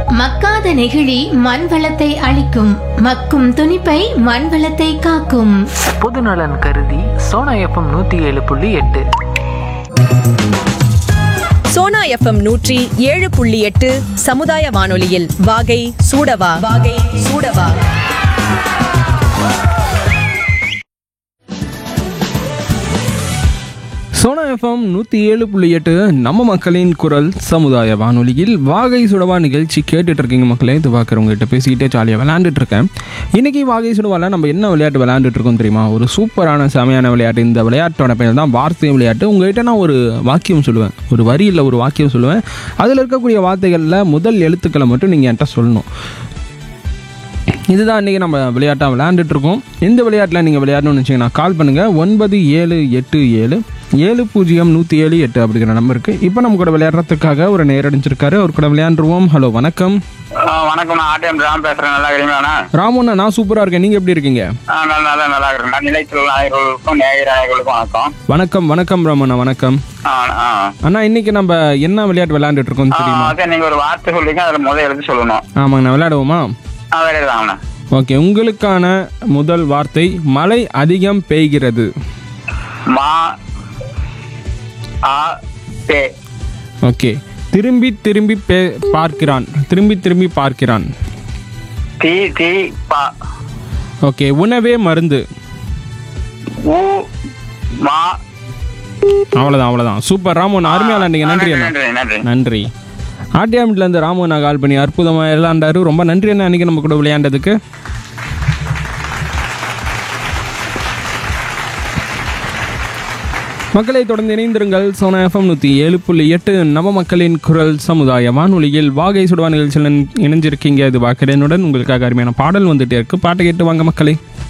மக்காத நெகிழி மண் வளத்தை அழிக்கும் மக்கும் துணிப்பை மண் வளத்தை காக்கும் பொதுநலன் கருதி சோனா எஃப்எம் நூற்றி ஏழு புள்ளி எட்டு சோனா எஃப்எம் நூற்றி ஏழு புள்ளி எட்டு சமுதாய வானொலியில் வாகை சூடவா வாகை சூடவா சோனா எஃப்எம் நூற்றி ஏழு புள்ளி எட்டு நம்ம மக்களின் குரல் சமுதாய வானொலியில் வாகை சுடவா நிகழ்ச்சி கேட்டுட்டு இருக்கீங்க மக்களே இது பார்க்குறவங்ககிட்ட பேசிக்கிட்டே ஜாலியாக விளையாண்டுட்டு இருக்கேன் இன்னைக்கு வாகை சுடவால நம்ம என்ன விளையாட்டு விளையாண்டுட்டு இருக்கோம் தெரியுமா ஒரு சூப்பரான செமையான விளையாட்டு இந்த விளையாட்டோட பெயர் தான் வார்த்தை விளையாட்டு உங்ககிட்ட நான் ஒரு வாக்கியம் சொல்லுவேன் ஒரு வரி இல்லை ஒரு வாக்கியம் சொல்லுவேன் அதில் இருக்கக்கூடிய வார்த்தைகளில் முதல் எழுத்துக்களை மட்டும் நீங்கள் என்கிட்ட சொல்லணும் இதுதான் இன்றைக்கி நம்ம விளையாட்டாக விளையாண்டுட்டு இருக்கோம் இந்த விளையாட்டில் நீங்கள் விளையாடணும்னு வச்சிங்கன்னா கால் பண்ணுங்கள் ஒன்பது ஏழு எட்டு ஏழு ஏழு பூஜ்ஜியம் நூற்றி ஏழு எட்டு அப்படிங்கிற நம்பருக்கு இப்போ நம்ம கூட விளையாடுறதுக்காக ஒரு நேரடிச்சிருக்காரு அவர் கூட விளையாண்டுருவோம் ஹலோ வணக்கம் ஆ, வணக்கம் நான் ஆர்டிஎம் ராம் பேசுறேன் நல்லா இருக்கிறீங்களாண்ணா ராமண்ணா நான் சூப்பராக இருக்கேன் நீங்கள் எப்படி இருக்கீங்க ஆ, நல்லா நல்லா நல்லா இருக்கிறேன் நிலையத்தில் நாயர்களுக்கும் நேயர்களுக்கும் வணக்கம் வணக்கம் வணக்கம் ராமண்ணா வணக்கம் ஆ, ஆ. அண்ணா இன்னைக்கு நம்ம என்ன விளையாட்டு விளையாண்டுட்டு இருக்கோம் ஆ, தெரியுமா அதே நீங்க ஒரு வார்த்தை சொல்றீங்க அதுல முதல் எழுதி சொல்லணும் ஆமாங்கண்ணா விளையாடுவோமா ஆ வேற தாங்கண்ணா ஓகே உங்களுக்கான முதல் வார்த்தை மழை அதிகம் பெய்கிறது மா ஆ பே ஓகே திரும்பி திரும்பி பே பார்க்கிறான் திரும்பி திரும்பி பார்க்கிறான் தி தி பா ஓகே உணவே மருந்து உ மா அவ்வளோதான் அவ்வளோதான் சூப்பர் ராமன் அருமையாக விளாண்டீங்க நன்றி அண்ணா நன்றி நன்றி நன்றி ஆட்டியாமிட்லேருந்து ராமண்ணா கால் பண்ணி அற்புதமாக விளையாண்டாரு ரொம்ப நன்றி அண்ணா அன்றைக்கி நம்ம கூட விளையாண்டதுக்கு மக்களை தொடர்ந்து இணைந்திருங்கள் சோனா எஃப்எம் நூற்றி ஏழு புள்ளி எட்டு நவ மக்களின் குரல் சமுதாய வானொலியில் வாகை சுடுவா நிகழ்ச்சியில் இணைஞ்சிருக்கீங்க இது வாக்கடனுடன் உங்களுக்காக அருமையான பாடல் வந்துட்டே இருக்கு பாட்டை கேட்டு வாங்க மக்களே